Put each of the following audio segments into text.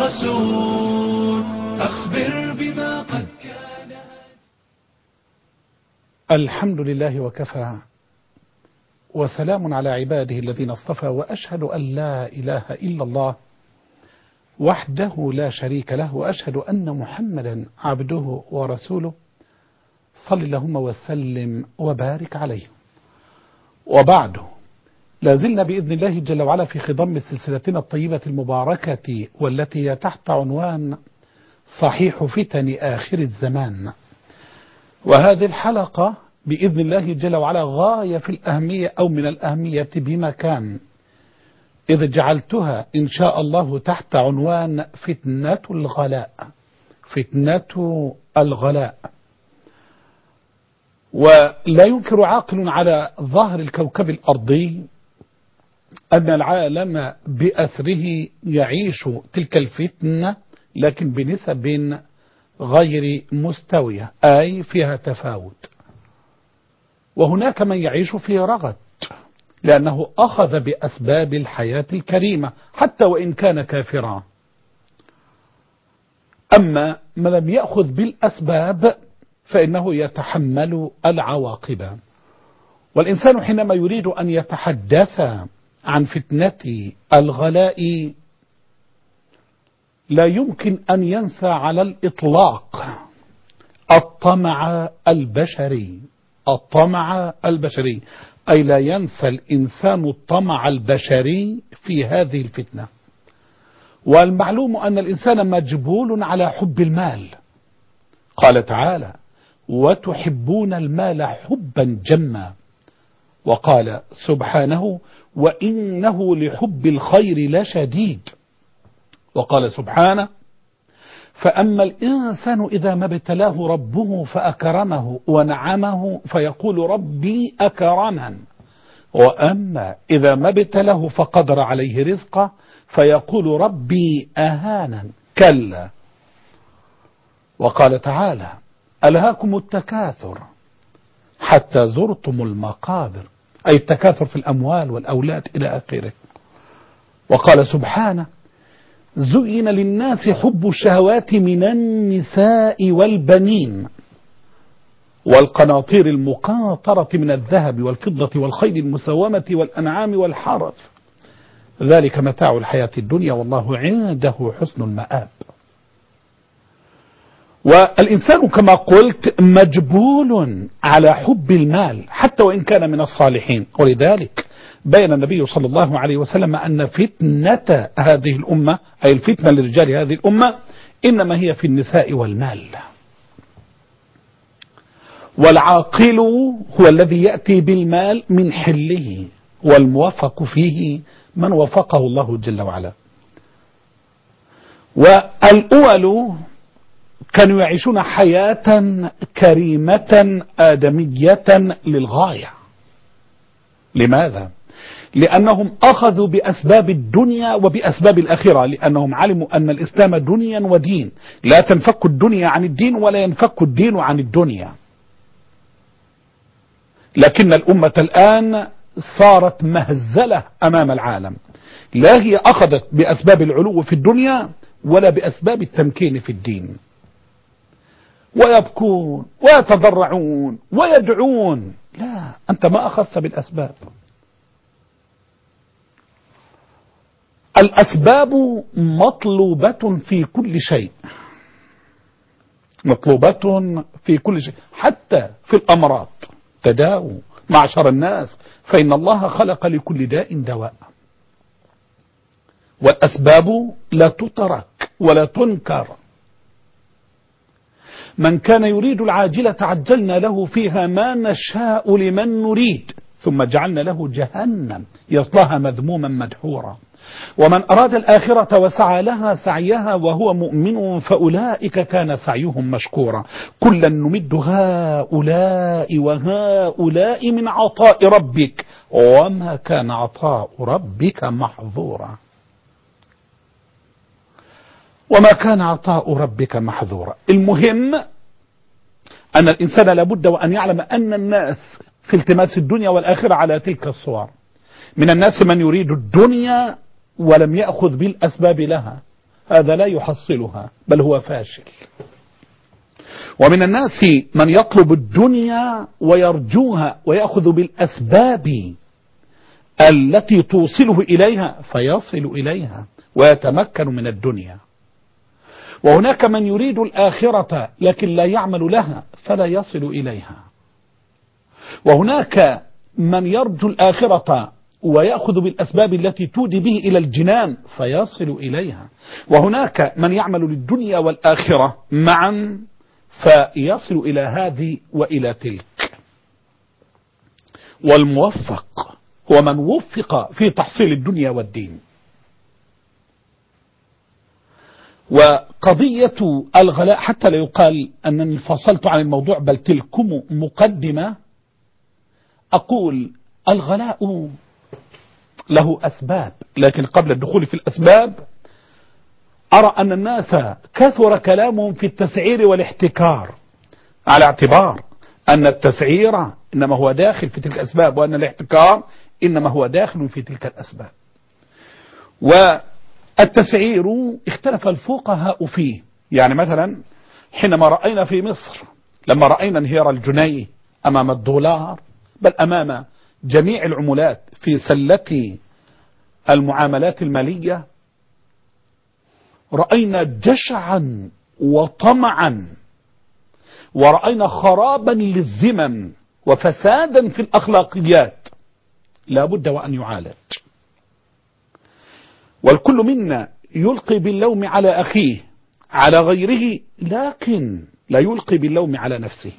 الرسول أخبر بما قد كان الحمد لله وكفى وسلام على عباده الذين اصطفى وأشهد أن لا إله إلا الله وحده لا شريك له وأشهد أن محمدا عبده ورسوله صل اللهم وسلم وبارك عليه وبعده لازلنا بإذن الله جل وعلا في خضم سلسلتنا الطيبة المباركة والتي هي تحت عنوان صحيح فتن آخر الزمان وهذه الحلقة بإذن الله جل وعلا غاية في الأهمية أو من الأهمية بمكان إذ جعلتها إن شاء الله تحت عنوان فتنة الغلاء فتنة الغلاء ولا ينكر عاقل على ظهر الكوكب الأرضي أن العالم بأسره يعيش تلك الفتنة لكن بنسب غير مستوية أي فيها تفاوت وهناك من يعيش في رغد لأنه أخذ بأسباب الحياة الكريمة حتى وإن كان كافرا أما من لم يأخذ بالأسباب فإنه يتحمل العواقب والإنسان حينما يريد أن يتحدث عن فتنة الغلاء لا يمكن أن ينسى على الإطلاق الطمع البشري الطمع البشري أي لا ينسى الإنسان الطمع البشري في هذه الفتنة والمعلوم أن الإنسان مجبول على حب المال قال تعالى وتحبون المال حبا جما وقال سبحانه وإنه لحب الخير لشديد وقال سبحانه فأما الإنسان إذا ما ابتلاه ربه فأكرمه ونعمه فيقول ربي أكرمن وأما إذا ما ابتلاه فقدر عليه رزقه فيقول ربي أهانا كلا وقال تعالى ألهاكم التكاثر حتى زرتم المقابر أي التكاثر في الأموال والأولاد إلى آخره وقال سبحانه زين للناس حب الشهوات من النساء والبنين والقناطير المقاطرة من الذهب والفضة والخيل المسومة والأنعام والحرث ذلك متاع الحياة الدنيا والله عنده حسن المآب والإنسان كما قلت مجبول على حب المال حتى وإن كان من الصالحين ولذلك بين النبي صلى الله عليه وسلم أن فتنة هذه الأمة أي الفتنة لرجال هذه الأمة إنما هي في النساء والمال والعاقل هو الذي يأتي بالمال من حله والموفق فيه من وفقه الله جل وعلا والأول كانوا يعيشون حياة كريمة آدمية للغاية لماذا؟ لأنهم أخذوا بأسباب الدنيا وبأسباب الآخرة لأنهم علموا أن الإسلام دنيا ودين لا تنفك الدنيا عن الدين ولا ينفك الدين عن الدنيا لكن الأمة الآن صارت مهزلة أمام العالم لا هي أخذت بأسباب العلو في الدنيا ولا بأسباب التمكين في الدين ويبكون ويتضرعون ويدعون لا أنت ما أخذت بالأسباب الأسباب مطلوبة في كل شيء مطلوبة في كل شيء حتى في الأمراض تداووا معشر الناس فإن الله خلق لكل داء دواء والأسباب لا تترك ولا تنكر من كان يريد العاجلة عجلنا له فيها ما نشاء لمن نريد ثم جعلنا له جهنم يصلاها مذموما مدحورا ومن أراد الآخرة وسعى لها سعيها وهو مؤمن فأولئك كان سعيهم مشكورا كلا نمد هؤلاء وهؤلاء من عطاء ربك وما كان عطاء ربك محظورا وما كان عطاء ربك محظورا المهم أن الإنسان لابد وأن يعلم أن الناس في التماس الدنيا والآخرة على تلك الصور من الناس من يريد الدنيا ولم يأخذ بالأسباب لها هذا لا يحصلها بل هو فاشل ومن الناس من يطلب الدنيا ويرجوها ويأخذ بالأسباب التي توصله إليها فيصل إليها ويتمكن من الدنيا وهناك من يريد الآخرة لكن لا يعمل لها فلا يصل إليها وهناك من يرجو الآخرة ويأخذ بالأسباب التي تودي به إلى الجنان فيصل إليها وهناك من يعمل للدنيا والآخرة معا فيصل إلى هذه وإلى تلك والموفق هو من وفق في تحصيل الدنيا والدين وقضية الغلاء حتى لا يقال أنني فصلت عن الموضوع بل تلكم مقدمة أقول الغلاء له أسباب لكن قبل الدخول في الأسباب أرى أن الناس كثر كلامهم في التسعير والاحتكار على اعتبار أن التسعير إنما هو داخل في تلك الأسباب وأن الاحتكار إنما هو داخل في تلك الأسباب والتسعير اختلف الفقهاء فيه يعني مثلا حينما رأينا في مصر لما رأينا انهيار الجنيه أمام الدولار بل أمام جميع العملات في سلة المعاملات المالية رأينا جشعا وطمعا ورأينا خرابا للزمن وفسادا في الأخلاقيات لا بد وأن يعالج والكل منا يلقي باللوم على أخيه على غيره لكن لا يلقي باللوم على نفسه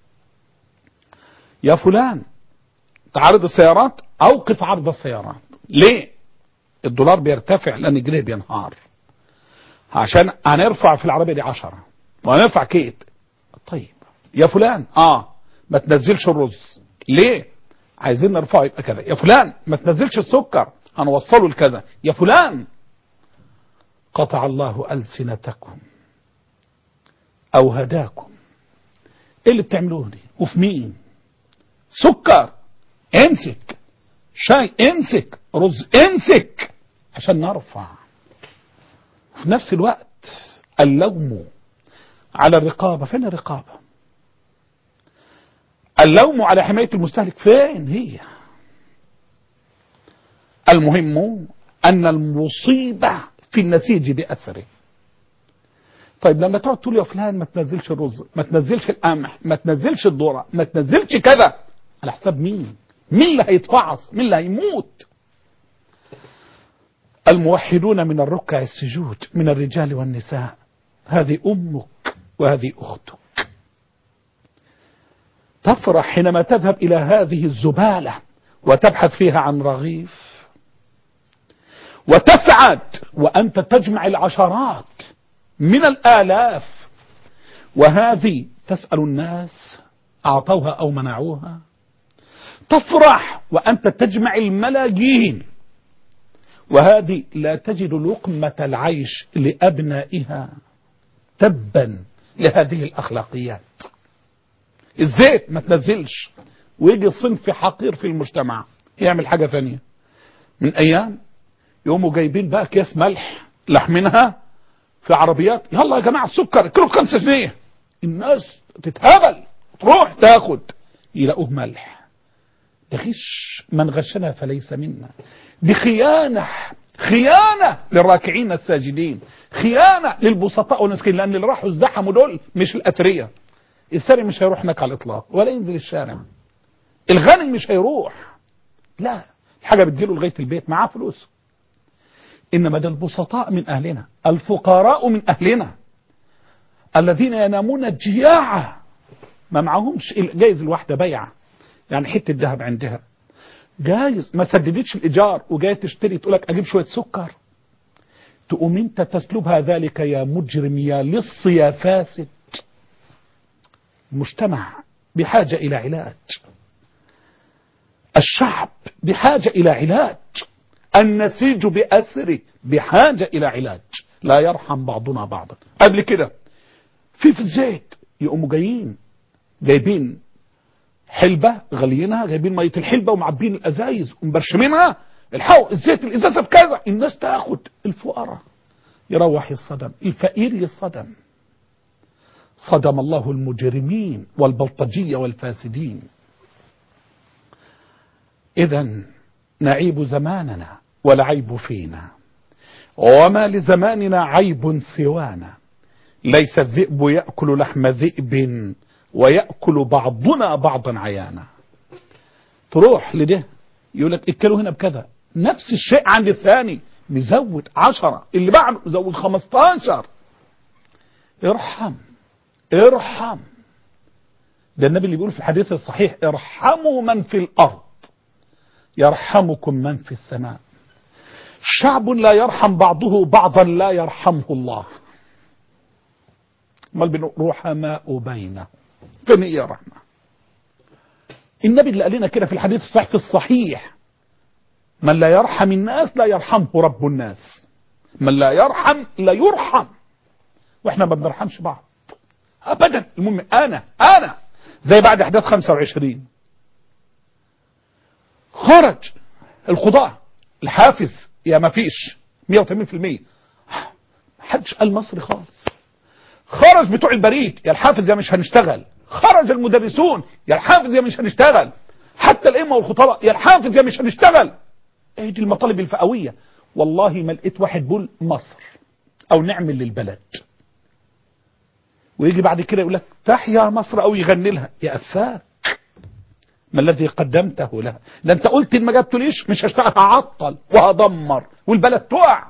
يا فلان تعرض السيارات أوقف عرض السيارات ليه الدولار بيرتفع لأن جنيه بينهار عشان هنرفع في العربية دي عشرة وهنرفع كيت طيب يا فلان اه ما تنزلش الرز ليه عايزين نرفعه يبقى كذا يا فلان ما تنزلش السكر هنوصله لكذا يا فلان قطع الله ألسنتكم أو هداكم ايه اللي بتعملوه دي وفي مين سكر امسك شاي امسك رز امسك عشان نرفع في نفس الوقت اللوم على الرقابة فين الرقابة اللوم على حماية المستهلك فين هي المهم أن المصيبة في النسيج بأثره طيب لما تقعد تقول يا فلان ما تنزلش الرز ما تنزلش القمح ما تنزلش الذره ما تنزلش كذا على حساب مين مين اللي هيتفعص مين اللي هيموت الموحدون من الركع السجود من الرجال والنساء هذه أمك وهذه أختك تفرح حينما تذهب إلى هذه الزبالة وتبحث فيها عن رغيف وتسعد وأنت تجمع العشرات من الآلاف وهذه تسأل الناس أعطوها أو منعوها تفرح وأنت تجمع الملايين وهذه لا تجد لقمة العيش لأبنائها تبا لهذه الأخلاقيات الزيت ما تنزلش ويجي صنف حقير في المجتمع يعمل حاجة ثانية من أيام يقوموا جايبين بقى أكياس ملح لحمنها في عربيات يلا يا جماعة السكر كيلو خمسة جنيه الناس تتهبل تروح تاخد يلاقوه ملح ده غش من غشنا فليس منا دي خيانة خيانة للراكعين الساجدين خيانة للبسطاء والمسكين لأن اللي راحوا ازدحموا دول مش الأثرياء الثري مش هيروح هناك على الإطلاق ولا ينزل الشارع الغني مش هيروح لا الحاجة بتجيله لغاية البيت معاه فلوس إنما ده البسطاء من أهلنا الفقراء من أهلنا الذين ينامون الجياعة ما معهمش جايز الواحدة بيعة يعني حتة ذهب عندها جايز ما سددتش الإيجار وجاية تشتري تقول لك أجيب شوية سكر تقوم أنت تسلبها ذلك يا مجرم يا لص يا فاسد المجتمع بحاجة إلى علاج الشعب بحاجة إلى علاج النسيج بأسره بحاجة إلى علاج لا يرحم بعضنا بعضا قبل كده في في الزيت يقوموا جايين جايبين حلبة غلينها جايبين مية الحلبة ومعبين الأزايز ومبرشمينها الحقوا الزيت الإزازة بكذا الناس تاخد الفقراء يروح يصدم الفقير يصدم صدم الله المجرمين والبلطجية والفاسدين إذا نعيب زماننا والعيب فينا وما لزماننا عيب سوانا ليس الذئب يأكل لحم ذئب ويأكل بعضنا بعضا عيانا تروح لده يقول لك اكلوا هنا بكذا نفس الشيء عند الثاني نزود عشرة اللي بعده نزود خمستاشر ارحم ارحم ده النبي اللي بيقول في الحديث الصحيح ارحموا من في الأرض يرحمكم من في السماء شعب لا يرحم بعضه بعضا لا يرحمه الله امال بنقول رحماء بينهم فين هي الرحمه النبي اللي قال لنا كده في الحديث الصحيح في الصحيح من لا يرحم الناس لا يرحمه رب الناس من لا يرحم لا يرحم واحنا ما بنرحمش بعض ابدا المهم انا انا زي بعد احداث 25 خرج القضاء الحافز يا ما فيش 180% محدش قال مصري خالص خرج بتوع البريد يا الحافز يا مش هنشتغل خرج المدرسون يا الحافز يا مش هنشتغل حتى الائمه والخطباء يا الحافز يا مش هنشتغل ايه دي المطالب الفئويه والله ما لقيت واحد بيقول مصر او نعمل للبلد ويجي بعد كده يقول لك تحيا مصر او يغني لها يا افاك ما الذي قدمته لها ده انت قلت ان ما جبتليش مش هشتغل هعطل وهدمر والبلد تقع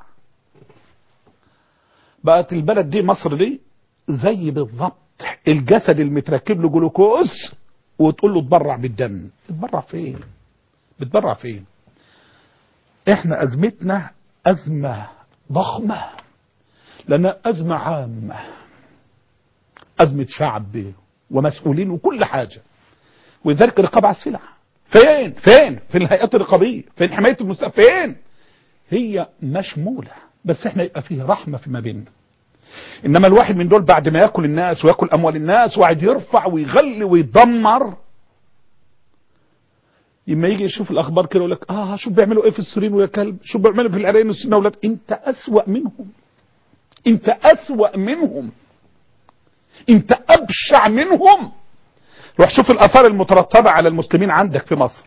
بقت البلد دي مصر دي زي بالضبط الجسد المتركب له جلوكوز وتقول له اتبرع بالدم اتبرع فين بتبرع فين احنا ازمتنا ازمة ضخمة لنا ازمة عامة ازمة شعب ومسؤولين وكل حاجة ولذلك الرقابة على السلع فين فين في الهيئات الرقابية فين حماية المستقبل فين هي مشمولة بس احنا يبقى فيه رحمة فيما بيننا انما الواحد من دول بعد ما ياكل الناس وياكل اموال الناس وقاعد يرفع ويغلي ويدمر لما يجي يشوف الاخبار كده يقول لك اه شوف بيعملوا ايه في السوريين ويا كلب شوف بيعملوا في العراقيين والسوريين اولاد انت اسوا منهم انت اسوا منهم انت ابشع منهم روح شوف الاثار المترتبه على المسلمين عندك في مصر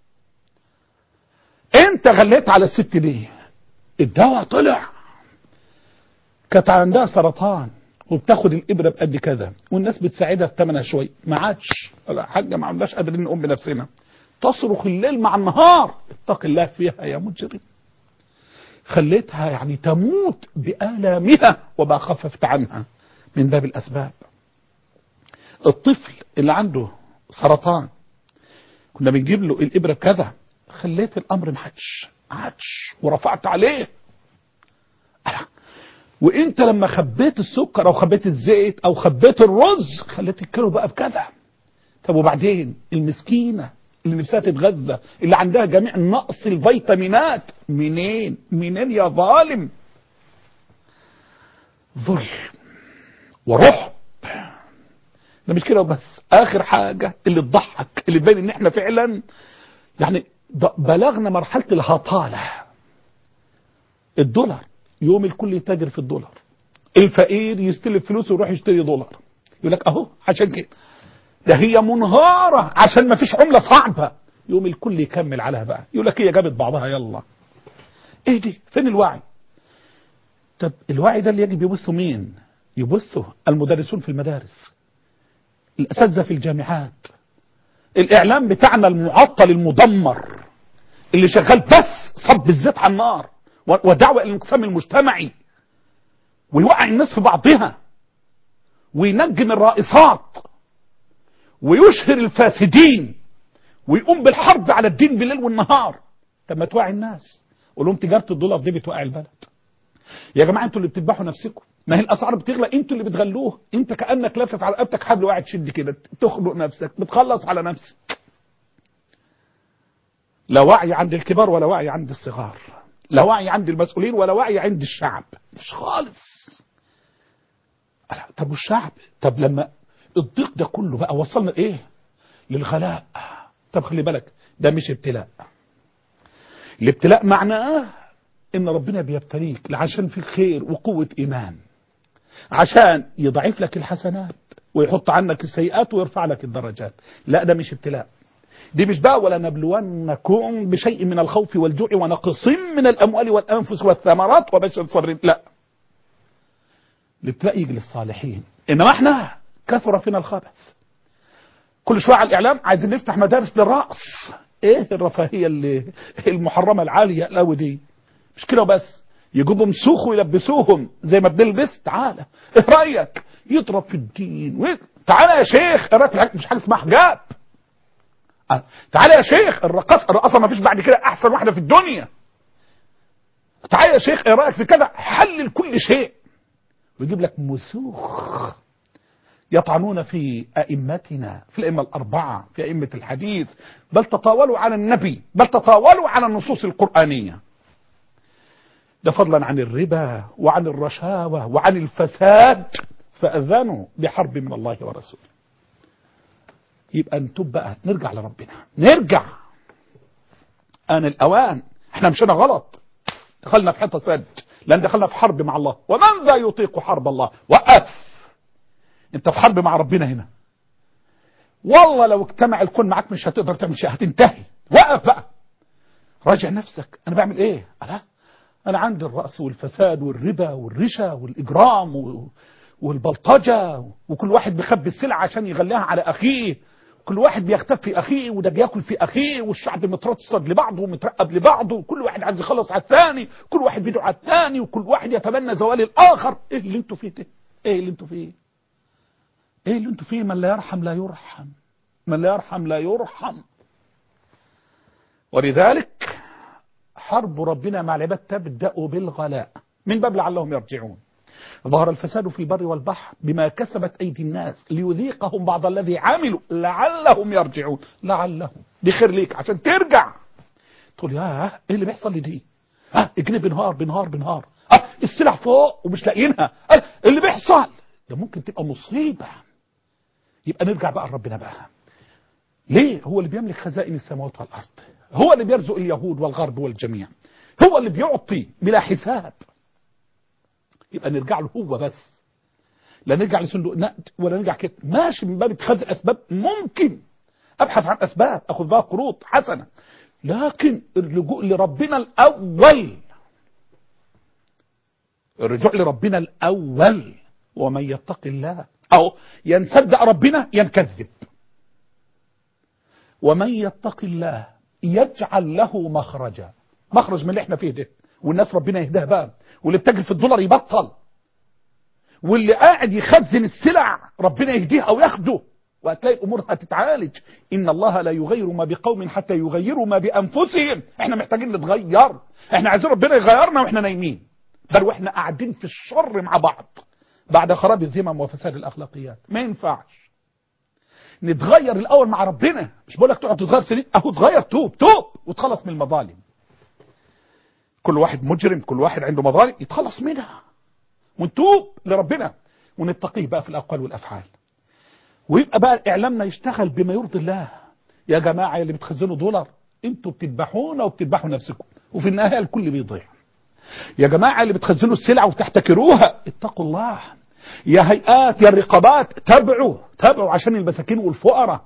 انت غليت على الست دي الدواء طلع كانت عندها سرطان وبتاخد الابره بقد كذا والناس بتساعدها في ثمنها شويه ما عادش ولا حاجه ما عندناش قادرين نقوم بنفسنا تصرخ الليل مع النهار اتق الله فيها يا مجرم خليتها يعني تموت بآلامها وما خففت عنها من باب الأسباب الطفل اللي عنده سرطان كنا بنجيب له الإبرة كذا خليت الأمر ما عادش عادش ورفعت عليه ألا. وانت لما خبيت السكر او خبيت الزيت او خبيت الرز خليت الكيلو بقى بكذا طب وبعدين المسكينه اللي نفسها تتغذى اللي عندها جميع نقص الفيتامينات منين منين يا ظالم ظلم ورعب ده مش كده وبس اخر حاجه اللي تضحك اللي تبين ان احنا فعلا يعني بلغنا مرحله الهطاله الدولار يوم الكل يتاجر في الدولار الفقير يستلف فلوسه ويروح يشتري دولار يقول لك اهو عشان كده ده هي منهارة عشان ما فيش عملة صعبة يوم الكل يكمل عليها بقى يقول لك هي جابت بعضها يلا ايه دي فين الوعي طب الوعي ده اللي يجب يبثه مين يبثه المدرسون في المدارس الاساتذه في الجامعات الاعلام بتاعنا المعطل المدمر اللي شغال بس صب الزيت على النار ودعوه الى الانقسام المجتمعي ويوقع الناس في بعضها وينجم الرائصات ويشهر الفاسدين ويقوم بالحرب على الدين بالليل والنهار طب ما توعي الناس قول لهم تجاره الدولار دي بتوقع البلد يا جماعه انتوا اللي بتذبحوا نفسكم ما هي الاسعار بتغلى انتوا اللي بتغلوها انت كانك لافف على رقبتك حبل وقاعد تشد كده تخلق نفسك بتخلص على نفسك لا وعي عند الكبار ولا وعي عند الصغار لا وعي عند المسؤولين ولا وعي عند الشعب مش خالص طب والشعب طب لما الضيق ده كله بقى وصلنا ايه للغلاء طب خلي بالك ده مش ابتلاء الابتلاء معناه ان ربنا بيبتليك عشان فيك خير وقوة ايمان عشان يضعف لك الحسنات ويحط عنك السيئات ويرفع لك الدرجات لا ده مش ابتلاء دي مش بقى ولا نبلونكم بشيء من الخوف والجوع ونقص من الاموال والانفس والثمرات وبشر الصابرين لا الابتلاء يجي للصالحين انما احنا كثر فينا الخبث كل شويه على الاعلام عايزين نفتح مدارس للرقص ايه الرفاهيه اللي المحرمه العاليه قوي دي مش كده بس يجيبوا مسوخ ويلبسوهم زي ما بنلبس تعالى ايه رايك يضرب في الدين و... تعالى يا شيخ ايه رايك في الحاجة؟ مش حاجه اسمها حجاب آه. تعالى يا شيخ الرقاصه الرقاصه ما فيش بعد كده احسن واحده في الدنيا تعالى يا شيخ ايه رايك في كذا حلل كل شيء ويجيب لك مسوخ يطعنون في أئمتنا في الأئمة الأربعة في أئمة الحديث بل تطاولوا على النبي بل تطاولوا على النصوص القرآنية ده فضلا عن الربا وعن الرشاوى وعن الفساد فأذنوا بحرب من الله ورسوله يبقى نتوب بقى نرجع لربنا نرجع آن الأوان احنا مشينا غلط دخلنا في حته سد لان دخلنا في حرب مع الله ومن ذا يطيق حرب الله وقف انت في حرب مع ربنا هنا والله لو اجتمع الكون معاك مش هتقدر تعمل شيء هتنتهي وقف بقى راجع نفسك انا بعمل ايه انا انا عندي الرأس والفساد والربا والرشا والاجرام و- والبلطجة وكل واحد بيخبي السلعة عشان يغليها على اخيه كل واحد بيختف في اخيه وده بياكل في اخيه والشعب مترصد لبعضه ومترقب لبعضه وكل واحد عايز يخلص على الثاني كل واحد بيدعو على الثاني وكل واحد يتمنى زوال الاخر ايه اللي انتوا فيه ده ايه اللي انتوا فيه ايه اللي انتوا فيه من لا يرحم لا يرحم من لا يرحم لا يرحم ولذلك حرب ربنا مع العباد تبدأ بالغلاء من باب لعلهم يرجعون ظهر الفساد في البر والبحر بما كسبت أيدي الناس ليذيقهم بعض الذي عملوا لعلهم يرجعون لعلهم دي خير ليك عشان ترجع تقول يا ايه اللي بيحصل لي دي ها الجنيه بنهار بنهار بنهار اه السلع فوق ومش لاقيينها اه اللي بيحصل ده ممكن تبقى مصيبة يبقى نرجع بقى لربنا بقى ليه هو اللي بيملك خزائن السماوات والأرض هو اللي بيرزق اليهود والغرب والجميع هو اللي بيعطي بلا حساب يبقى نرجع له هو بس لا نرجع لصندوق نقد ولا نرجع كده ماشي من باب اتخاذ الاسباب ممكن ابحث عن اسباب اخذ بها قروض حسنه لكن اللجوء لربنا الاول الرجوع لربنا الاول ومن يتق الله او ينصدق ربنا ينكذب ومن يتق الله يجعل له مخرجا مخرج من اللي احنا فيه ده والناس ربنا يهداها بقى واللي بتجري في الدولار يبطل واللي قاعد يخزن السلع ربنا يهديه او ياخده وهتلاقي الامور هتتعالج ان الله لا يغير ما بقوم حتى يغيروا ما بانفسهم احنا محتاجين نتغير احنا عايزين ربنا يغيرنا واحنا نايمين بل واحنا قاعدين في الشر مع بعض بعد خراب الذمم وفساد الاخلاقيات ما ينفعش نتغير الاول مع ربنا مش بقول لك تقعد تتغير سنين اهو تغير توب توب وتخلص من المظالم كل واحد مجرم كل واحد عنده مظالم يتخلص منها ونتوب لربنا ونتقيه بقى في الاقوال والافعال ويبقى بقى اعلامنا يشتغل بما يرضي الله يا جماعه اللي بتخزنوا دولار انتوا بتذبحونا وبتذبحوا نفسكم وفي النهايه الكل بيضيع يا جماعه اللي بتخزنوا السلع وتحتكروها اتقوا الله يا هيئات يا الرقابات تابعوا تابعوا عشان المساكين والفقراء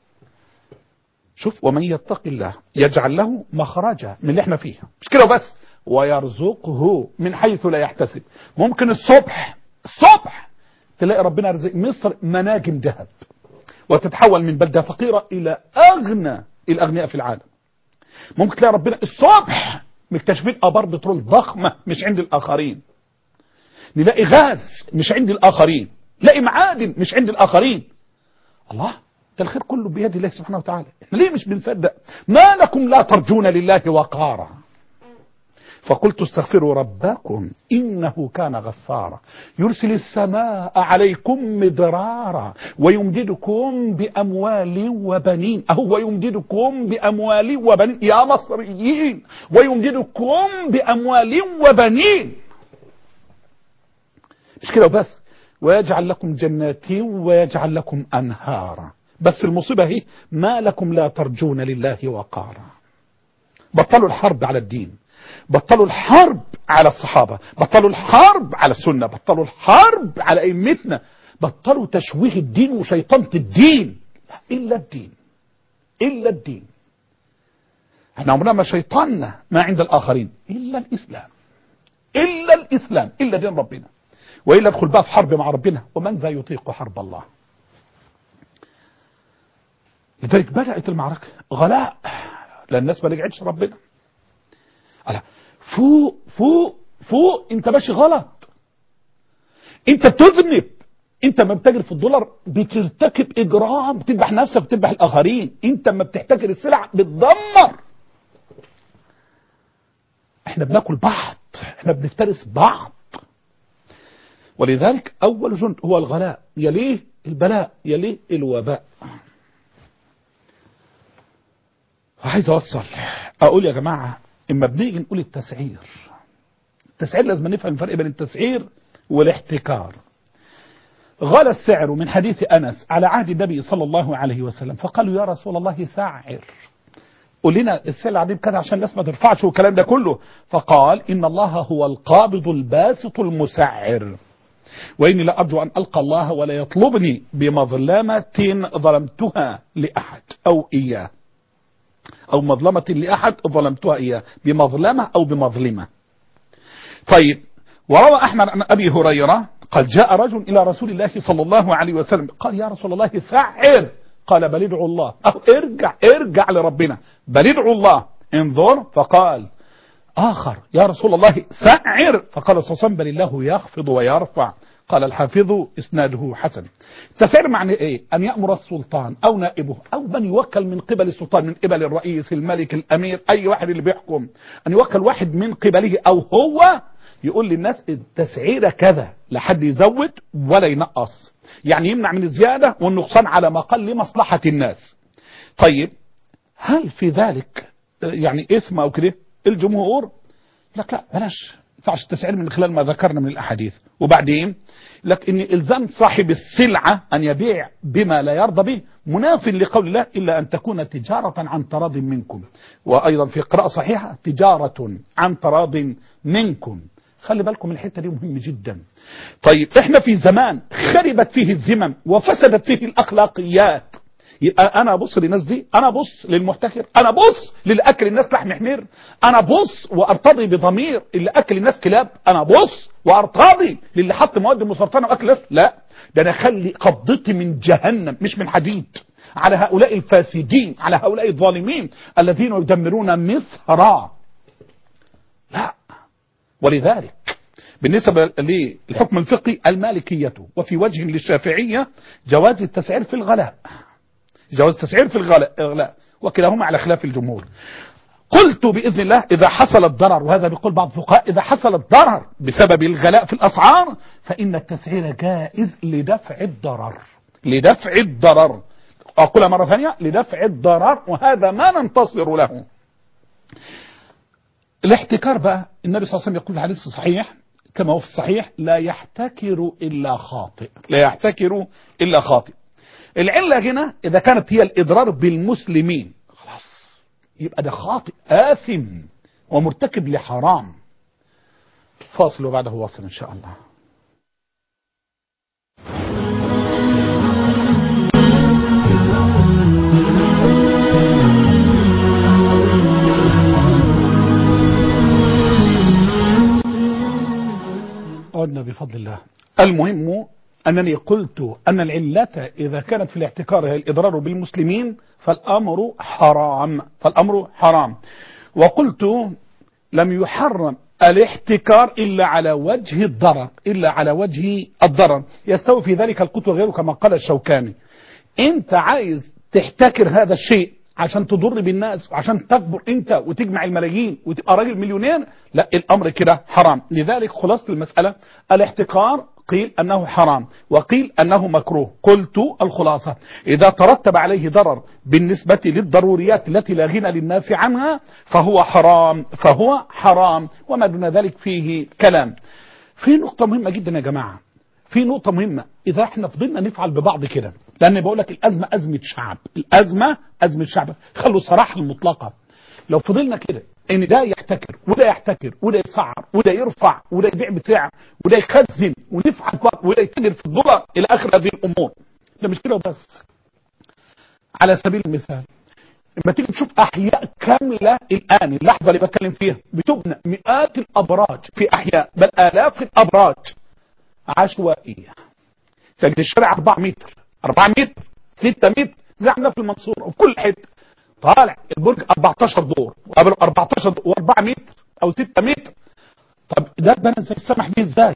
شوف ومن يتق الله يجعل له مخرجا من اللي احنا فيه مش كده بس ويرزقه من حيث لا يحتسب ممكن الصبح الصبح تلاقي ربنا رزق مصر مناجم ذهب وتتحول من بلدة فقيرة إلى أغنى الأغنياء في العالم ممكن تلاقي ربنا الصبح مكتشفين آبار بترول ضخمة مش عند الآخرين نلاقي غاز مش عند الآخرين نلاقي معادن مش عند الآخرين الله ده الخير كله بيد الله سبحانه وتعالى احنا ليه مش بنصدق ما لكم لا ترجون لله وقارا فقلت استغفروا ربكم إنه كان غفارا يرسل السماء عليكم مدرارا ويمددكم بأموال وبنين أهو يمددكم بأموال وبنين يا مصريين ويمددكم بأموال وبنين مش كده وبس ويجعل لكم جنات ويجعل لكم أنهارا بس المصيبة هي ما لكم لا ترجون لله وقارا بطلوا الحرب على الدين بطلوا الحرب على الصحابة بطلوا الحرب على السنة بطلوا الحرب على أئمتنا بطلوا تشويه الدين وشيطنة الدين لا إلا الدين إلا الدين احنا عمرنا ما شيطاننا ما عند الآخرين إلا الإسلام إلا الإسلام إلا دين ربنا وإلا ادخل بقى في حرب مع ربنا ومن ذا يطيق حرب الله لذلك بدأت المعركة غلاء لأن الناس ما رجعتش ربنا ألا فوق فوق فوق انت ماشي غلط انت بتذنب انت ما بتجري في الدولار بترتكب اجرام بتذبح نفسك بتذبح الاخرين انت ما بتحتكر السلع بتدمر احنا بناكل بعض احنا بنفترس بعض ولذلك اول جند هو الغلاء يليه البلاء يليه الوباء عايز اوصل اقول يا جماعه اما بنيجي نقول التسعير التسعير لازم نفهم الفرق بين التسعير والاحتكار غلى السعر من حديث أنس على عهد النبي صلى الله عليه وسلم فقالوا يا رسول الله سعر قول لنا السلعة دي بكذا عشان الناس ما ترفعش والكلام ده كله فقال إن الله هو القابض الباسط المسعر وإني لأرجو أن ألقى الله ولا يطلبني بمظلمة ظلمتها لأحد أو إياه أو مظلمة لأحد ظلمتها إياه بمظلمة أو بمظلمة طيب وروى أحمد عن أبي هريرة قال جاء رجل إلى رسول الله صلى الله عليه وسلم قال يا رسول الله سعر قال بل ادعوا الله أو ارجع ارجع لربنا بل ادعوا الله انظر فقال آخر يا رسول الله سعر فقال صلى الله عليه وسلم بل الله يخفض ويرفع قال الحافظ اسناده حسن التسعير معنى ايه ان يأمر السلطان او نائبه او من يوكل من قبل السلطان من قبل الرئيس الملك الامير اي واحد اللي بيحكم ان يوكل واحد من قبله او هو يقول للناس التسعيرة كذا لا حد يزود ولا ينقص يعني يمنع من الزيادة والنقصان على ما قل لمصلحة الناس طيب هل في ذلك يعني اسم او كده الجمهور لك لا بلاش ينفعش التسعير من خلال ما ذكرنا من الاحاديث وبعدين لك ان الزام صاحب السلعة ان يبيع بما لا يرضى به مناف لقول الله الا ان تكون تجارة عن تراض منكم وايضا في قراءة صحيحة تجارة عن تراض منكم خلي بالكم الحتة دي مهم جدا طيب احنا في زمان خربت فيه الذمم وفسدت فيه الاخلاقيات يبقى انا ابص للناس دي انا ابص للمحتكر انا ابص للي اكل الناس لحم حمير انا ابص وارتضي بضمير اللي اكل الناس كلاب انا ابص وارتضي للي حط مواد مسرطنه واكل ناس لا ده انا اخلي قبضتي من جهنم مش من حديد على هؤلاء الفاسدين على هؤلاء الظالمين الذين يدمرون مصر لا ولذلك بالنسبة للحكم الفقهي المالكية وفي وجه للشافعية جواز التسعير في الغلاء جواز التسعير في الغلاء وكلاهما على خلاف الجمهور قلت بإذن الله إذا حصل الضرر وهذا بيقول بعض الفقهاء إذا حصل الضرر بسبب الغلاء في الأسعار فإن التسعير جائز لدفع الضرر لدفع الضرر أقولها مرة ثانية لدفع الضرر وهذا ما ننتصر له الاحتكار بقى النبي صلى الله عليه وسلم يقول الحديث الصحيح كما هو في الصحيح لا يحتكر إلا خاطئ لا يحتكر إلا خاطئ العلة هنا إذا كانت هي الإضرار بالمسلمين خلاص يبقى ده خاطئ آثم ومرتكب لحرام فاصل وبعده واصل إن شاء الله عدنا بفضل الله المهم أنني قلت أن العلة إذا كانت في الاحتكار هي الإضرار بالمسلمين فالأمر حرام فالأمر حرام وقلت لم يحرم الاحتكار إلا على وجه الضرر إلا على وجه الضرر يستوي في ذلك القوت وغيره كما قال الشوكاني أنت عايز تحتكر هذا الشيء عشان تضر بالناس وعشان تكبر انت وتجمع الملايين وتبقى راجل مليونير لا الامر كده حرام لذلك خلاصة المسألة الاحتكار قيل انه حرام وقيل انه مكروه قلت الخلاصة اذا ترتب عليه ضرر بالنسبة للضروريات التي لا غنى للناس عنها فهو حرام فهو حرام وما دون ذلك فيه كلام في نقطة مهمة جدا يا جماعة في نقطة مهمة إذا احنا فضلنا نفعل ببعض كده لأن بقول لك الأزمة أزمة شعب الأزمة أزمة شعب خلوا الصراحة المطلقة لو فضلنا كده ان ده يحتكر وده يحتكر وده يسعر وده يرفع وده يبيع بسعر وده يخزن ونفعل بعض وده يتاجر في الدولار الى اخر هذه الامور ده مش كده وبس على سبيل المثال لما تيجي تشوف احياء كامله الان اللحظه اللي بتكلم فيها بتبنى مئات الابراج في احياء بل الاف الابراج عشوائيه تجد الشارع 4 متر 4 متر 6 متر زي عندنا في المنصوره وفي كل حته طالع البرج 14 دور وقبل 14 دور و4 متر او 6 متر طب ده اتبنى زي السمح بيه ازاي؟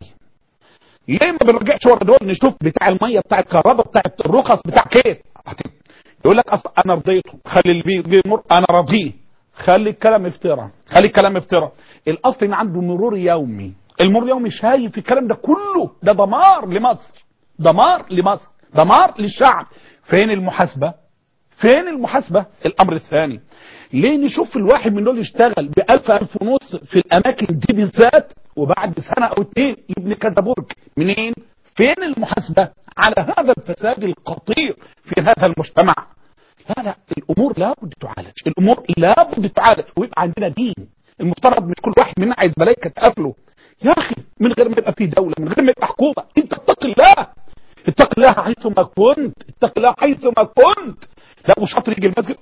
ليه ما بنرجعش ورا دول نشوف بتاع الميه بتاع الكهرباء بتاع الرخص بتاع كيف يقول لك اصلا انا رضيته خلي اللي بيجي يمر انا راضيه خلي الكلام افتراء خلي الكلام افتراء الاصل ان عنده مرور يومي المرور اليومي شايف الكلام ده كله ده دمار لمصر دمار لمصر دمار للشعب فين المحاسبه فين المحاسبه الامر الثاني ليه نشوف الواحد من دول يشتغل بألف ألف ونص في الأماكن دي بالذات وبعد سنة أو اتنين يبني كذا برج منين؟ فين المحاسبة على هذا الفساد الخطير في هذا المجتمع؟ لا لا الأمور لابد تعالج الأمور لابد تعالج ويبقى عندنا دين المفترض مش كل واحد منا عايز ملايكة تقابله يا أخي من غير ما يبقى في دولة من غير ما يبقى حكومة أنت اتق الله اتق الله حيثما كنت اتق الله حيثما كنت لا وشاطر يجي المسجد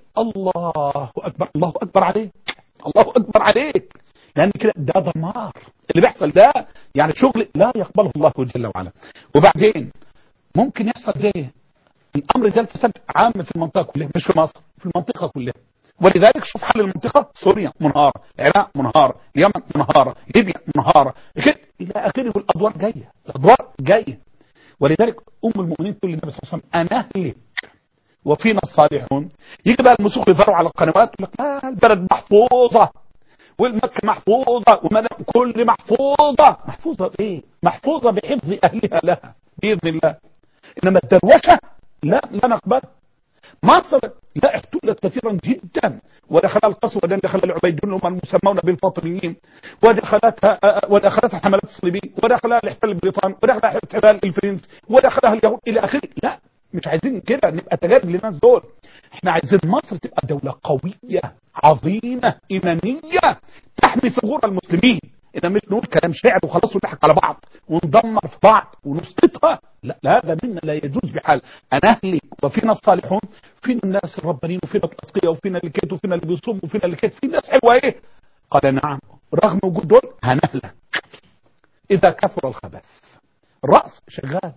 الله اكبر الله اكبر عليك الله اكبر عليك لان كده ده دمار اللي بيحصل ده يعني شغل لا يقبله الله جل وعلا وبعدين ممكن يحصل ده الامر ده الفساد عام في المنطقه كلها مش في مصر في المنطقه كلها ولذلك شوف حل المنطقة سوريا منهارة العراق منهارة اليمن منهارة ليبيا منهارة كده إلى آخره والأدوار جاية الأدوار جاية ولذلك أم المؤمنين تقول للنبي صلى الله عليه وسلم أنا أهلك وفينا الصالحون يجي بقى المسوق يظهروا على القنوات يقول لك لا البلد محفوظة والمكة محفوظة ومدام كل محفوظة محفوظة بإيه؟ محفوظة بحفظ أهلها لها بإذن الله إنما الدروشة لا لا نقبل مصر لا احتلت كثيرا جدا ودخلها القصر ودخل العبيدون هم المسمون بالفاطميين ودخلتها ودخلتها الحملات الصليبيه ودخلها الاحتلال البريطاني ودخلها الاحتلال الفرنسي ودخلها اليهود الى اخره لا مش عايزين كده نبقى تجارب للناس دول احنا عايزين مصر تبقى دولة قوية عظيمة إيمانية تحمي ثغور المسلمين إذا مش نقول كلام شعر وخلاص ونضحك على بعض وندمر في بعض ونسقطها لا, لا هذا منا لا يجوز بحال أنا أهلك وفينا الصالحون فينا الناس الربانيين وفينا الأتقياء وفينا اللي كيت وفينا اللي بيصوم وفينا اللي كيت في ناس حلوة إيه قال نعم رغم وجود دول هنهلك إذا كثر الخبث الرأس شغال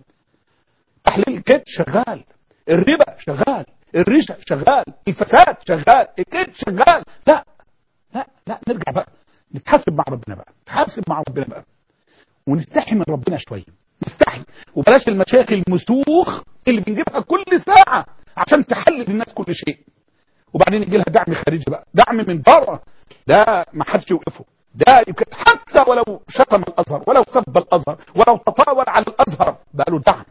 تحليل الكيد شغال الربا شغال الرشا شغال الفساد شغال الكيد شغال لا لا لا نرجع بقى نتحاسب مع ربنا بقى نتحاسب مع ربنا بقى ونستحي من ربنا شويه نستحي وبلاش المشاكل المسوخ اللي بنجيبها كل ساعه عشان تحلل الناس كل شيء وبعدين يجي لها دعم خارجي بقى دعم من بره ده ما حدش يوقفه ده يمكن حتى ولو شتم الازهر ولو سب الازهر ولو تطاول على الازهر بقى له دعم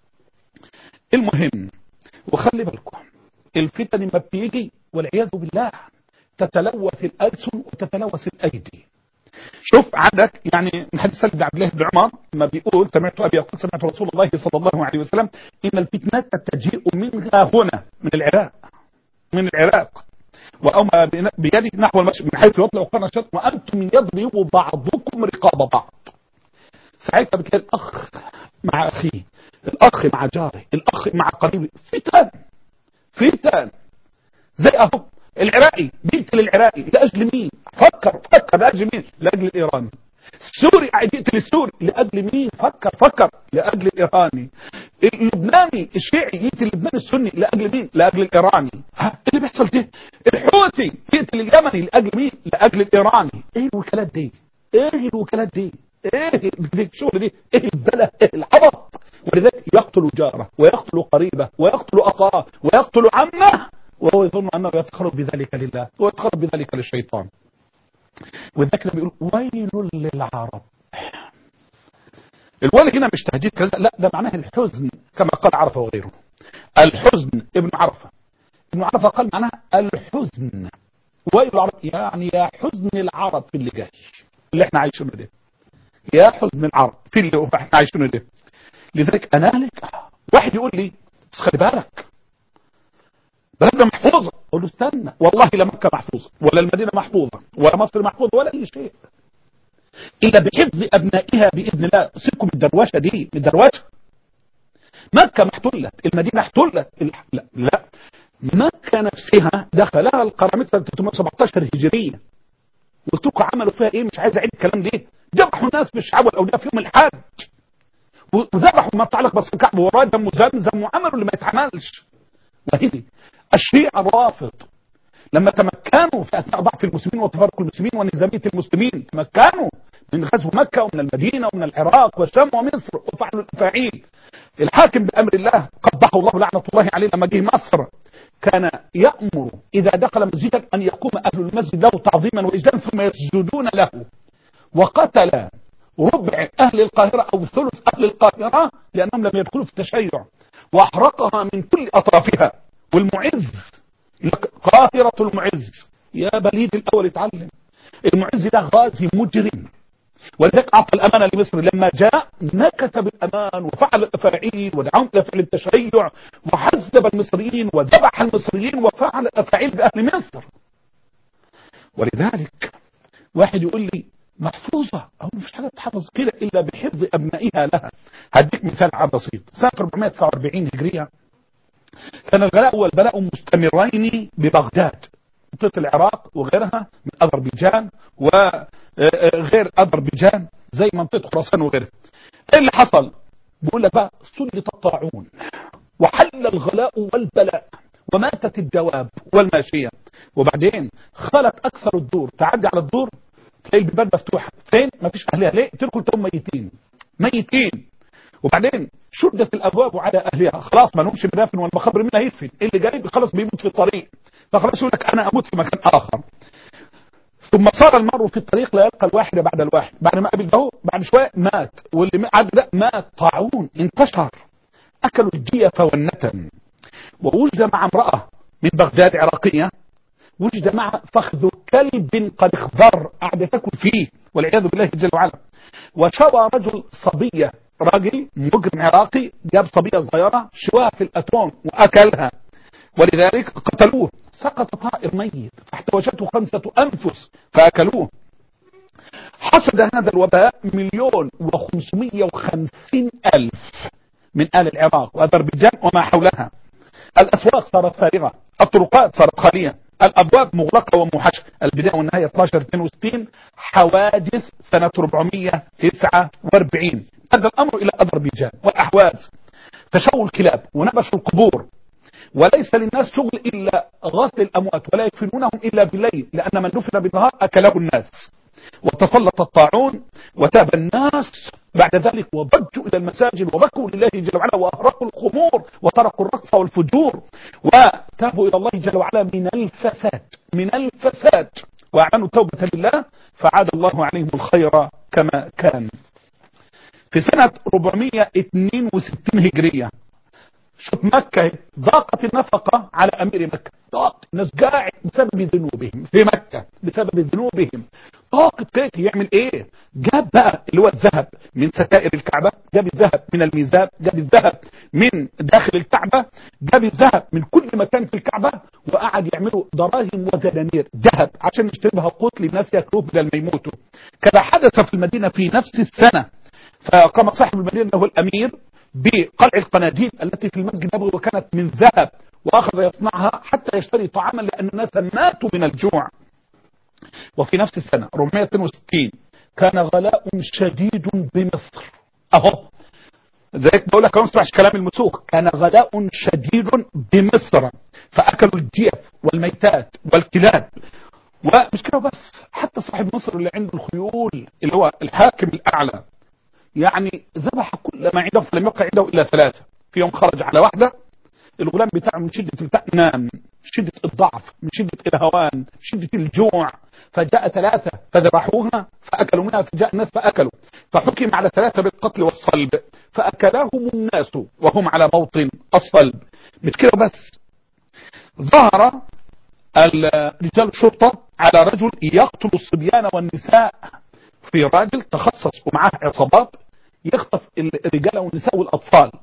المهم وخلي بالكم الفتن ما بتيجي والعياذ بالله تتلوث الألسن وتتلوث الأيدي شوف عندك يعني من حديث سيدنا عبد الله بن عمر ما بيقول سمعت أبي يقول سمعت رسول الله صلى الله عليه وسلم إن الفتنة تجيء من هنا من العراق من العراق وأما بيده نحو المشرق من حيث يطلع قرن الشرق وأنتم يضرب بعضكم رقاب بعض ساعتها بتلاقي الأخ مع أخيه الأخ مع جاره الأخ مع قريبه فتن فتن زي أهو العراقي بيقتل العراقي لأجل مين فكر فكر لأجل مين لأجل الإيراني السوري قاعد يقتل السوري لأجل مين فكر فكر لأجل الإيراني اللبناني الشيعي يقتل اللبناني السني لأجل مين لأجل الإيراني ها اللي بيحصل ده الحوثي يقتل اليمني لأجل مين لأجل الإيراني ايه الوكالات دي ايه الوكالات دي ايه الشغل دي ايه البلا ايه العبط ولذلك يقتل جاره ويقتل قريبه ويقتل اخاه ويقتل عمه وهو يظن انه يتخرج بذلك لله ويتخرج بذلك للشيطان وذلك بيقول ويل للعرب الويل هنا مش تهديد كذا لا ده معناه الحزن كما قال عرفه وغيره الحزن ابن عرفه ابن عرفه قال معناها الحزن ويل العرب يعني يا حزن العرب في اللي جاي اللي احنا عايشينه ده يا حزن العرب في اللي احنا عايشينه ده لذلك انا لك واحد يقول لي بس خلي بالك بلدنا محفوظة اقول له استنى والله لا مكه محفوظه ولا المدينه محفوظه ولا مصر محفوظه ولا اي شيء الا بحفظ ابنائها باذن الله سيبكم من الدروشه دي من الدروشه مكه محتلت المدينه احتلت لا, لا مكه نفسها دخلها القرامطه سنه 317 هجريه قلت لكم عملوا فيها ايه مش عايز اعيد الكلام ده ذبحوا الناس بالشعب والاولياء في يوم الحج وذبحوا ما يتعلق بس الكعب وراه دم زمزم وعملوا اللي ما يتعملش وهذه الشيعة الرافض لما تمكنوا في اثناء ضعف المسلمين وتفرق المسلمين ونزاميه المسلمين تمكنوا من غزو مكه ومن المدينه ومن العراق والشام ومصر وفعلوا الافاعيل الحاكم بامر الله قبحه الله لعنه الله عليه لما جه مصر كان يأمر إذا دخل مسجدا أن يقوم أهل المسجد له تعظيما وإجلالا ثم يسجدون له وقتل ربع أهل القاهرة أو ثلث أهل القاهرة لأنهم لم يدخلوا في التشيع وأحرقها من كل أطرافها والمعز قاهرة المعز يا بليد الأول اتعلم المعز ده غازي مجرم ولذلك أعطى الأمانة لمصر لما جاء نكت بالأمان وفعل الأفاعيل ودعاهم إلى فعل التشيع وحذب المصريين وذبح المصريين وفعل الأفاعيل بأهل مصر ولذلك واحد يقول لي محفوظة أو مفيش حاجة تحفظ كده إلا بحفظ أبنائها لها هديك مثال بسيط سنة 449 هجرية كان الغلاء والبلاء مستمرين ببغداد منطقة العراق وغيرها من أذربيجان وغير أذربيجان زي منطقة خراسان وغيرها ايه اللي حصل بيقول لك بقى سلط الطاعون وحل الغلاء والبلاء وماتت الدواب والماشية وبعدين خلت أكثر الدور تعدي على الدور تلاقي البيبان مفتوحة فين ما فيش أهلها ليه تركوا التهم ميتين ميتين وبعدين شدت الابواب على اهلها خلاص ما لهمش مدافن والمخابر مين هيدفن اللي جاي خلاص بيموت في الطريق فخلاص يقول لك انا اموت في مكان اخر ثم صار المرء في الطريق لا يلقى الواحد بعد الواحد بعد ما قابل ده بعد شويه مات واللي عاد ده مات طاعون انتشر اكلوا الجيف والنتن ووجد مع امراه من بغداد عراقيه وجد مع فخذ كلب قد اخضر قاعده تاكل فيه والعياذ بالله جل وعلا وشوى رجل صبيه راجل مجرم عراقي جاب صبية صغيرة شواها في الأتون وأكلها ولذلك قتلوه سقط طائر ميت فاحتوشته خمسة أنفس فأكلوه حصد هذا الوباء مليون وخمسمية وخمسين ألف من آل العراق وأذربيجان وما حولها الأسواق صارت فارغة الطرقات صارت خالية الأبواب مغلقة وموحشة البداية والنهاية 12 62 حوادث سنة 449 أدى الأمر إلى أذربيجان والأحواز فشوا الكلاب ونبشوا القبور وليس للناس شغل إلا غسل الأموات ولا يدفنونهم إلا بالليل لأن من دفن بالنهار أكله الناس وتسلط الطاعون وتاب الناس بعد ذلك وضجوا إلى المساجد وبكوا لله جل وعلا وأهرقوا الخمور وتركوا الرقص والفجور وتابوا إلى الله جل وعلا من الفساد من الفساد وأعلنوا توبة لله فعاد الله عليهم الخير كما كان في سنة 462 هجرية شوف مكة ضاقت النفقة على أمير مكة ضاقت الناس قاعد بسبب ذنوبهم في مكة بسبب ذنوبهم ضاقت كيف يعمل ايه جاب بقى اللي هو الذهب من ستائر الكعبة جاب الذهب من الميزاب جاب الذهب من داخل الكعبة جاب الذهب من كل مكان في الكعبة وقعد يعملوا دراهم ودنانير ذهب عشان يشتري بها قوت للناس ياكلوه بدل ما يموتوا كذا حدث في المدينة في نفس السنة فقام صاحب المدينة هو الأمير بقلع القناديل التي في المسجد النبوي وكانت من ذهب وأخذ يصنعها حتى يشتري طعاما لأن الناس ماتوا من الجوع وفي نفس السنة 462 كان غلاء شديد بمصر أهو زيك بقول لك ما تسمعش كلام المسوق كان غلاء شديد بمصر فأكلوا الجيف والميتات والكلاب ومش كده بس حتى صاحب مصر اللي عنده الخيول اللي هو الحاكم الأعلى يعني ذبح كل ما عنده فلم يبقى عنده إلا ثلاثة في يوم خرج على واحدة الغلام بتاعه من شدة البأس نام من شدة الضعف من شدة الهوان من شدة الجوع فجاء ثلاثة فذبحوها فأكلوا منها فجاء الناس فأكلوا فحكم على ثلاثة بالقتل والصلب فأكلاهم الناس وهم على موطن الصلب مش كده بس ظهر رجال الشرطة على رجل يقتل الصبيان والنساء في راجل تخصص ومعاه عصابات يخطف الرجال والنساء والأطفال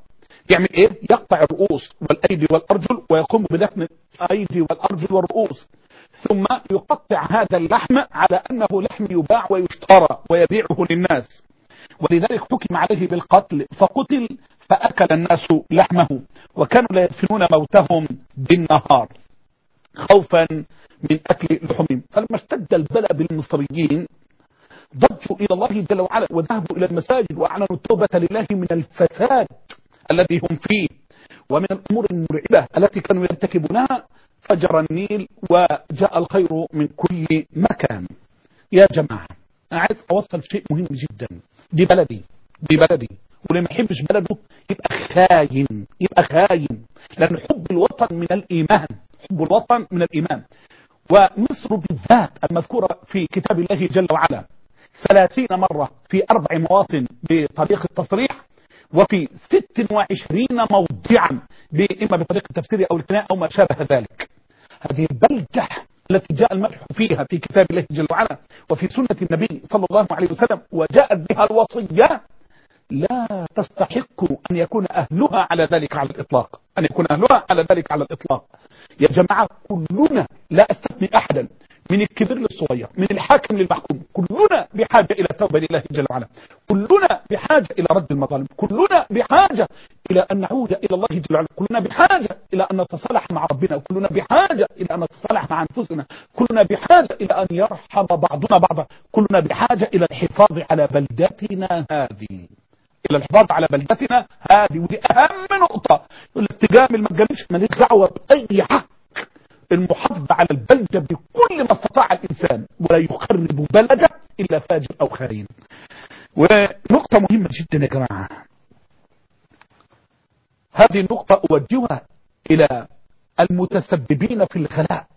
يعمل ايه يقطع الرؤوس والايدي والارجل ويقوم بدفن الايدي والارجل والرؤوس ثم يقطع هذا اللحم على انه لحم يباع ويشترى ويبيعه للناس ولذلك حكم عليه بالقتل فقتل فاكل الناس لحمه وكانوا لا يدفنون موتهم بالنهار خوفا من اكل لحومهم فلما اشتد البلاء بالمصريين ضجوا الى الله جل وعلا وذهبوا الى المساجد واعلنوا التوبه لله من الفساد الذي هم فيه ومن الامور المرعبه التي كانوا يرتكبونها فجر النيل وجاء الخير من كل مكان يا جماعه انا عايز اوصل شيء مهم جدا دي بلدي دي بلدي واللي ما يحبش بلده يبقى خاين يبقى خاين لان حب الوطن من الايمان حب الوطن من الايمان ومصر بالذات المذكوره في كتاب الله جل وعلا ثلاثين مرة في أربع مواطن بطريق التصريح وفي ست وعشرين موضعا إما بطريق التفسير أو الاقتناء أو ما شابه ذلك هذه البلدة التي جاء المدح فيها في كتاب الله جل وعلا وفي سنة النبي صلى الله عليه وسلم وجاءت بها الوصية لا تستحق أن يكون أهلها على ذلك على الإطلاق أن يكون أهلها على ذلك على الإطلاق يا جماعة كلنا لا أستثني أحدا من الكبير للصغير من الحاكم للمحكوم كلنا بحاجة إلى توبة لله جل وعلا كلنا بحاجة إلى رد المظالم كلنا بحاجة إلى أن نعود إلى الله جل وعلا كلنا بحاجة إلى أن نتصالح مع ربنا كلنا بحاجة إلى أن نتصالح مع أنفسنا كلنا بحاجة إلى أن يرحم بعضنا بعضا كلنا بحاجة إلى الحفاظ على بلدتنا هذه الى الحفاظ على بلدتنا هذه ودي اهم نقطه يقول لك تجامل ما تجاملش ماليش دعوه باي حق المحافظه على البلده بكل ما استطاع الانسان ولا يخرب بلده الا فاجر او خاين ونقطه مهمه جدا يا جماعه هذه النقطه اوجهها الى المتسببين في الغلاء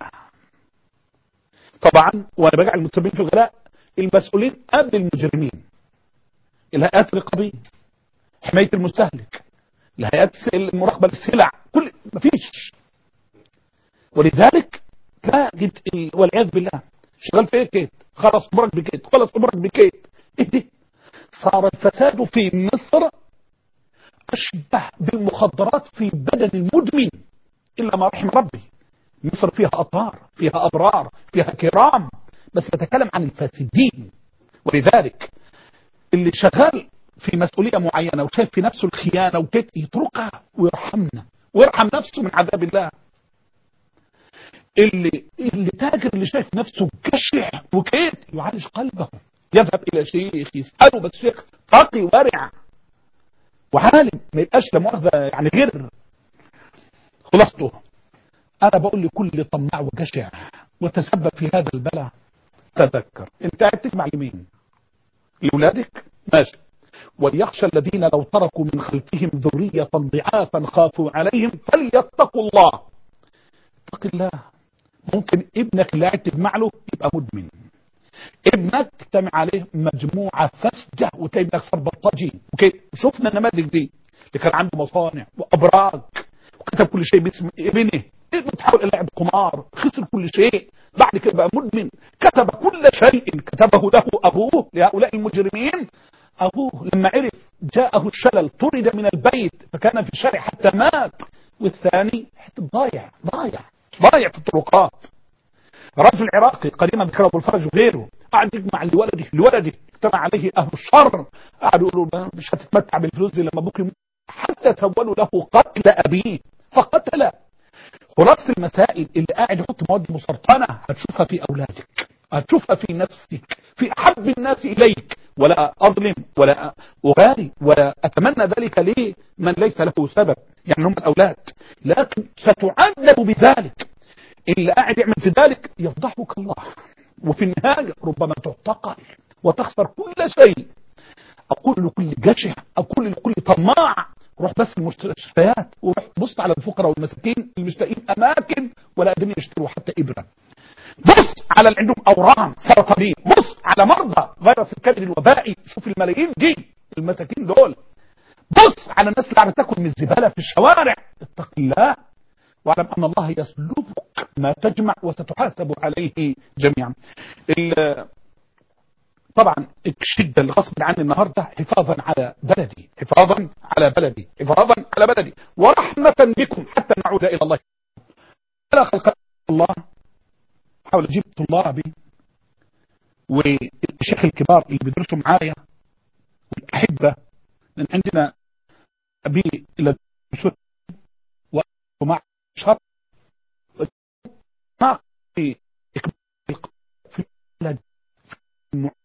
طبعا وانا برجع المتسببين في الغلاء المسؤولين قبل المجرمين الهيئات الرقابيه حمايه المستهلك الهيئات المراقبه للسلع كل مفيش ولذلك تجد والعياذ بالله شغال في ايه كيت خلص امرك بكيت خلص امرك بكيت ايه دي صار الفساد في مصر اشبه بالمخدرات في بدن المدمن الا ما رحم ربي مصر فيها اطهار فيها ابرار فيها كرام بس بتكلم عن الفاسدين ولذلك اللي شغال في مسؤولية معينة وشايف في نفسه الخيانة وكيت يتركها ويرحمنا ويرحم نفسه من عذاب الله اللي اللي تاجر اللي شايف نفسه جشع وكيت يعالج قلبه يذهب الى شيخ يساله بس شيخ تقي ورع وعالم ما يبقاش لا مؤاخذه يعني غير خلاصته انا بقول لكل طماع وجشع وتسبب في هذا البلاء تذكر انت قاعد تجمع لمين لاولادك ماشي وليخشى الذين لو تركوا من خلفهم ذرية ضعافا خافوا عليهم فليتقوا الله اتق الله ممكن ابنك اللي قاعد تجمع له يبقى مدمن ابنك تجتمع عليه مجموعة فاسدة وتلاقي ابنك صار بلطجي وكده شفنا النماذج دي اللي كان عنده مصانع وابراج وكتب كل شيء باسم ابنه بتحاول لعب قمار خسر كل شيء بعد كده بقى مدمن كتب كل شيء كتبه له ابوه لهؤلاء المجرمين ابوه لما عرف جاءه الشلل طرد من البيت فكان في الشارع حتى مات والثاني حتى ضايع ضايع ضايع في الطرقات رجل العراقي قديما ذكر ابو الفرج وغيره قعد يجمع لولده لولده اجتمع عليه اهل الشر قعدوا يقولوا مش هتتمتع بالفلوس دي لما ابوك يموت حتى سولوا له قتل ابيه فقتل خلاصة المسائل اللي قاعد يحط مواد مسرطنة هتشوفها في أولادك هتشوفها في نفسك في أحب الناس إليك ولا أظلم ولا أغالي ولا أتمنى ذلك ليه من ليس له سبب يعني هم الأولاد لكن ستعذب بذلك اللي قاعد يعمل في ذلك يفضحك الله وفي النهاية ربما تعتقل وتخسر كل شيء أقول لكل جشع أقول لكل طماع روح بس المستشفيات وروح بص على الفقراء والمساكين المشتاقين اماكن ولا قادرين يشتروا حتى ابره بص على اللي عندهم اورام سرطانيه بص على مرضى فيروس الكبد الوبائي شوف الملايين دي المساكين دول بص على الناس اللي قاعده تاكل من الزباله في الشوارع اتق الله واعلم ان الله يسلبك ما تجمع وستحاسب عليه جميعا طبعا الشدة اللي غصب عني النهاردة حفاظا على بلدي حفاظا على بلدي حفاظا على بلدي ورحمة بكم حتى نعود إلى الله على خلق الله حاول أجيب طلابي والشيخ الكبار اللي بيدرسوا معايا والأحبة لأن عندنا أبي إلى الدرسوت ومع شر ما في في البلد